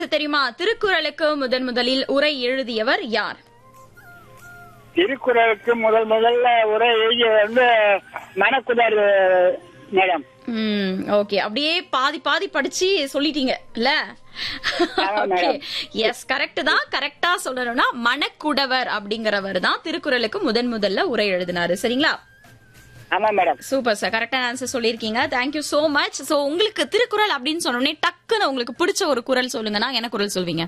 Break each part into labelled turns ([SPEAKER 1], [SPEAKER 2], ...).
[SPEAKER 1] தெரியுமா திருக்குறளுக்கு முதன் முதலில் உரை எழுதியவர் யார்
[SPEAKER 2] திருக்குறளுக்கு முதல் முதல்ல உரை எழுதிய வந்து மணக்குதார் மேடம்
[SPEAKER 1] ம் ஓகே அப்படியே பாதி பாதி படிச்சு சொல்லிட்டீங்க இல்ல
[SPEAKER 2] ஆமா,
[SPEAKER 1] ஓகே
[SPEAKER 2] madam.
[SPEAKER 1] எஸ் கரெக்ட் தான் கரெக்டா சொல்லணும்னா மணக்குடவர் அப்படிங்கிறவர் தான் திருக்குறளுக்கு முதன் முதல்ல உரை எழுதினாரு சரிங்களா
[SPEAKER 2] ஆமா மேடம்
[SPEAKER 1] சூப்பர் சார் கரெக்டான ஆன்சர் சொல்லியிருக்கீங்க தேங்க்யூ சோ மச் சோ உங்களுக்கு திருக்குறள் அப்படின்னு சொன்னோடனே டக்குன்னு உங்களுக்கு பிடிச்ச ஒரு குறள் சொல்லுங்கன்னா என்ன குறள் சொல்வீங்க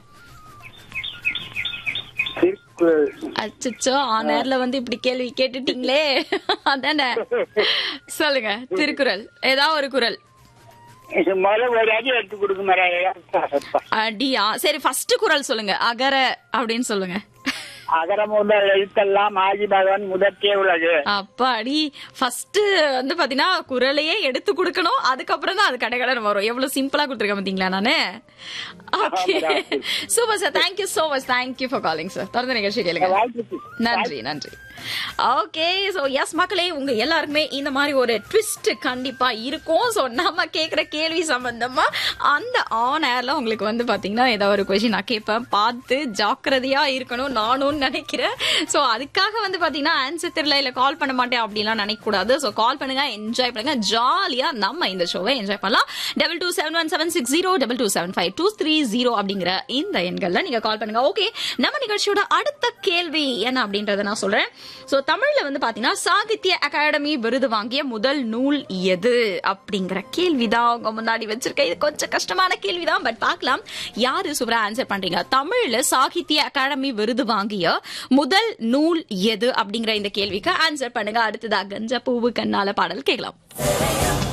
[SPEAKER 2] திருக்குறள்
[SPEAKER 1] அச்சச்சோ ஆ நேர்ல வந்து இப்படி கேள்வி கேட்டுட்டீங்களே அதானே சொல்லுங்க திருக்குறள் ஏதாவது ஒரு குறள்
[SPEAKER 2] இது முதல்ல ஒரு அடி எடுத்து கொடுக்க மேடம்
[SPEAKER 1] அடியா சரி ஃபர்ஸ்ட் குறள் சொல்லுங்க அகர அப்படின்னு சொல்லுங்க
[SPEAKER 2] அகர முதல் எழுத்தெல்லாம் ஆதி பகவான் முதற்கே உள்ளது
[SPEAKER 1] அப்பாடி ஃபர்ஸ்ட் வந்து பாத்தீங்கன்னா குரலையே எடுத்து கொடுக்கணும் அதுக்கப்புறம் தான் அது கடகடன் வரும் எவ்வளவு சிம்பிளா கொடுத்துருக்கேன் பாத்தீங்களா நானு okay super sir thank you so much thank you for calling sir தொடர்ந்து நிகழ்ச்சி கேளுங்க
[SPEAKER 2] வாழ்த்துக்கு
[SPEAKER 1] நன்றி நன்றி ஓகே சோ எஸ் மக்களே உங்க எல்லாருக்குமே இந்த மாதிரி ஒரு ட்விஸ்ட் கண்டிப்பா இருக்கும் சோ நம்ம கேக்குற கேள்வி சம்பந்தமா அந்த ஆன் ஏர்ல உங்களுக்கு வந்து பாத்தீங்கன்னா ஏதாவது ஒரு கொஸ்டின் நான் கேட்பேன் பார்த்து ஜாக்கிரதையா இருக்கணும் நானும் நினைக்கிறேன் சோ அதுக்காக வந்து பாத்தீங்கன்னா ஆன்சர் தெரியல இல்ல கால் பண்ண மாட்டேன் அப்படிலாம் நினைக்க கூடாது சோ கால் பண்ணுங்க என்ஜாய் பண்ணுங்க ஜாலியா நம்ம இந்த ஷோவை என்ஜாய் பண்ணலாம் double two seven one seven six zero double two seven five two three zero அப்படிங்கிற இந்த எண்கள்ல நீங்க கால் பண்ணுங்க ஓகே நம்ம நிகழ்ச்சியோட அடுத்த கேள்வி என்ன அப்படின்றத நான் சொல்றேன் சோ தமிழ்ல வந்து பாத்தீங்கன்னா சாகித்ய அகாடமி விருது வாங்கிய முதல் நூல் எது அப்படிங்கிற கேள்விதான் உங்க முன்னாடி வச்சிருக்கேன் இது கொஞ்சம் கஷ்டமான கேள்விதான் பட் பார்க்கலாம் யாரு சூப்பரா ஆன்சர் பண்றீங்க தமிழ்ல சாகித்ய அகாடமி விருது வாங்கிய முதல் நூல் எது அப்படிங்கிற இந்த கேள்விக்கு ஆன்சர் பண்ணுங்க அடுத்ததா கஞ்ச பூவு கண்ணால பாடல் கேட்கலாம்